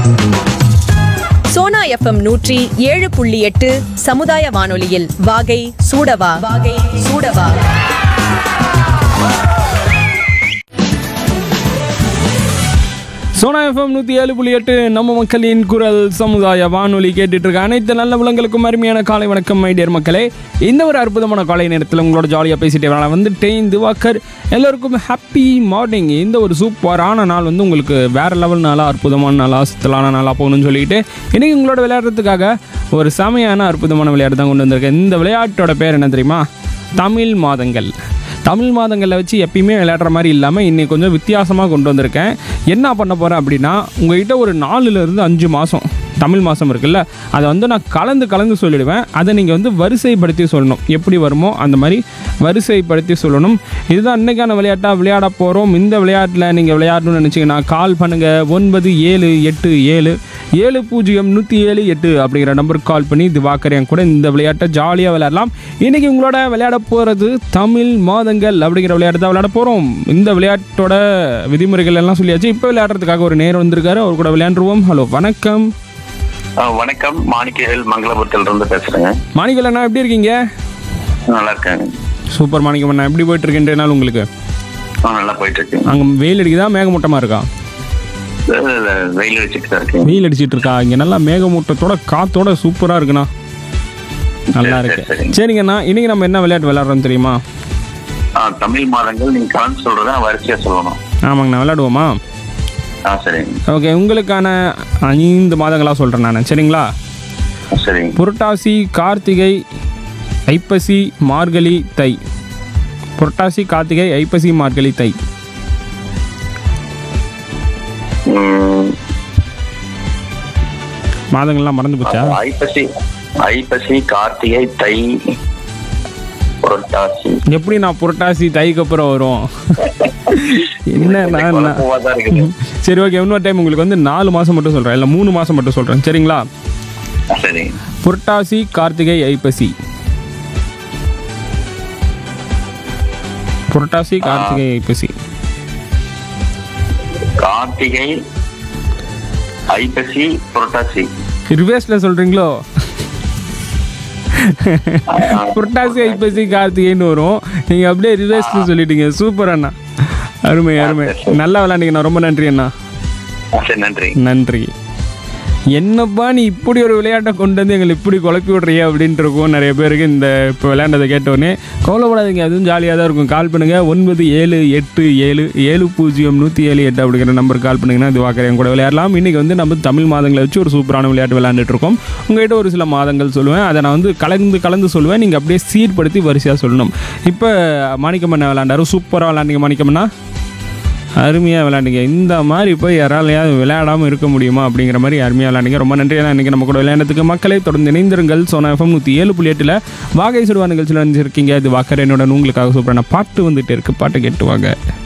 Sona FM நூற்றி ஏழு புள்ளி எட்டு சமுதாய வானொலியில் வாகை சூடவா வாகை சூடவா சோனா எஃப்எம் நூற்றி ஏழு புள்ளி எட்டு நம்ம மக்களின் குரல் சமுதாய வானொலி கேட்டுட்டு இருக்க அனைத்து நல்ல உலங்களுக்கும் அருமையான காலை வணக்கம் மைடியர் மக்களே இந்த ஒரு அற்புதமான காலை நேரத்தில் உங்களோட ஜாலியாக பேசிட்டு வரலாம் வந்துட்டேன் திவாகர் எல்லோருக்கும் ஹாப்பி மார்னிங் இந்த ஒரு சூப்பரான நாள் வந்து உங்களுக்கு வேற லெவல் நாளாக அற்புதமான நாளாக சித்தலான நாளாக போகணும்னு சொல்லிட்டு இன்னைக்கு உங்களோட விளையாடுறதுக்காக ஒரு செமையான அற்புதமான விளையாட்டு தான் கொண்டு வந்திருக்கேன் இந்த விளையாட்டோட பேர் என்ன தெரியுமா தமிழ் மாதங்கள் தமிழ் மாதங்களில் வச்சு எப்பயுமே விளையாடுற மாதிரி இல்லாமல் இன்னைக்கு கொஞ்சம் வித்தியாசமாக கொண்டு வந்திருக்கேன் என்ன பண்ண போகிறேன் அப்படின்னா உங்ககிட்ட ஒரு நாலுலேருந்து அஞ்சு மாதம் தமிழ் மாதம் இருக்குல்ல அதை வந்து நான் கலந்து கலந்து சொல்லிடுவேன் அதை நீங்கள் வந்து வரிசைப்படுத்தி சொல்லணும் எப்படி வருமோ அந்த மாதிரி வரிசைப்படுத்தி சொல்லணும் இதுதான் இன்னைக்கான விளையாட்டாக விளையாட போகிறோம் இந்த விளையாட்டில் நீங்கள் விளையாடணும்னு நினச்சிங்கன்னா கால் பண்ணுங்கள் ஒன்பது ஏழு எட்டு ஏழு ஏழு பூஜ்ஜியம் நூற்றி ஏழு எட்டு அப்படிங்கிற நம்பருக்கு கால் பண்ணி திவாகர் என் கூட இந்த விளையாட்டை ஜாலியாக விளையாடலாம் இன்றைக்கி உங்களோட விளையாட போகிறது தமிழ் மாதங்கள் அப்படிங்கிற விளையாட்டு தான் விளையாட போகிறோம் இந்த விளையாட்டோட விதிமுறைகள் எல்லாம் சொல்லியாச்சு இப்போ விளையாடுறதுக்காக ஒரு நேரம் வந்திருக்காரு அவர் கூட விளையாண்டுருவோம் ஹலோ வணக்கம் ஆ, வணக்கம் மாணிக்கவேல் மங்களபுரத்துல இருந்து பேசுறேங்க மாணிக்கல் அண்ணா எப்படி இருக்கீங்க நல்லா இருக்கேங்க சூப்பர் மாணிக்கம் அண்ணா எப்படி போயிட்டு இருக்குன்ற நாள் உங்களுக்கு ஆ, நல்லா போயிட்டு இருக்கு அங்கே வெயில் அடிக்குதா மேகமூட்டமாக இருக்கா இல்ல, இல்ல, வெயில் அடிச்சுட்டு தான் இருக்கேன் வெயில் அடிச்சிட்டு இருக்கா இங்கே நல்லா மேகமூட்டத்தோட காத்தோட சூப்பராக இருக்குண்ணா நல்லா சரி, இருக்கு சரி. சரிங்கண்ணா இன்னைக்கு நம்ம என்ன விளையாட்டு விளையாடுறோம் தெரியுமா ஆ, தமிழ் மாதங்கள் நீங்க கலந்து சொல்றத நான் வரிசையா சொல்லணும் ஆமாங்கண்ணா விளையாடுவோமா ஆ சரிங்க ஓகே உங்களுக்கான ஐந்து மாதங்களாக சொல்கிறேன் நான் சரிங்களா சரிங்க புரட்டாசி கார்த்திகை ஐப்பசி மார்கழி தை புரட்டாசி கார்த்திகை ஐப்பசி மார்கழி தை ம், மாதங்கள்லாம் மறந்து போச்சா ஐப்பசி ஐப்பசி கார்த்திகை தை புரட்டாசி எப்படி நான் புரட்டாசி தைக்கு அப்புறம் வரும் என்ன நான் நான்- குழப்பமா தான் இருக்குது சரி ஓகே இன்னொரு டைம் உங்களுக்கு வந்து நாலு மாதம் மட்டும் சொல்கிறேன் இல்லை மூணு மாதம் மட்டும் சொல்கிறேன் சரிங்களா சரிங்க புரட்டாசி கார்த்திகை ஐப்பசி புரட்டாசி கார்த்திகை ஐப்பசி கார்த்திகை ஐப்பசி புரட்டாசி ரிவேர்ஸில் சொல்கிறீங்களோ புரட்டாசி ஐப்பசி கார்த்திகைன்னு வரும் நீங்கள் அப்படியே ரிவேர்ஸில் சொல்லிட்டீங்க சூப்பர் அண்ணா அருமை அருமை நல்லா விளாண்டிங்கண்ணா ரொம்ப நன்றி அண்ணா ஆ, சரி நன்றி நன்றி என்னப்பா நீ இப்படி ஒரு விளையாட்டை கொண்டு வந்து எங்களை இப்படி குழப்பி விட்றிய அப்படின்ட்டு இருக்கும் நிறைய பேருக்கு இந்த இப்போ விளையாண்டதை கேட்டோடனே கவலைப்படாதீங்க அதுவும் ஜாலியாக தான் இருக்கும் கால் பண்ணுங்கள் ஒன்பது ஏழு எட்டு ஏழு ஏழு பூஜ்ஜியம் நூற்றி ஏழு எட்டு அப்படிங்கிற நம்பருக்கு கால் பண்ணுங்கன்னா இது வாக்கரையும் கூட விளையாடலாம் இன்றைக்கி வந்து நம்ம தமிழ் மாதங்களை வச்சு ஒரு சூப்பரான விளையாட்டு விளையாண்டுட்டு இருக்கோம் உங்கள்கிட்ட ஒரு சில மாதங்கள் சொல்லுவேன் அதை நான் வந்து கலந்து கலந்து சொல்லுவேன் நீங்கள் அப்படியே சீர்படுத்தி வரிசையாக சொல்லணும் இப்போ மாணிக்கம்மண்ணா விளையாண்டாரு சூப்பராக விளையாண்டிங்க மாணிக்கம்மண்ணா அருமையாக விளையாண்டிங்க இந்த மாதிரி போய் யாராலையாவது விளையாடாமல் இருக்க முடியுமா அப்படிங்கிற மாதிரி அருமையாக விளையாண்டிங்க ரொம்ப நன்றி தான் இன்றைக்கி நம்ம கூட விளையாண்டதுக்கு மக்களை தொடர்ந்து இணைந்திருங்கள் சோனா எஃப்எம் நூற்றி ஏழு புள்ளி எட்டில் வாகை சுடுவா நிகழ்ச்சியில் நினைச்சிருக்கீங்க இது வாக்கர் என்னோட உங்களுக்காக சூப்பரான பாட்டு வந்துட்டு இருக்கு பாட்டு கேட்டு வாங்க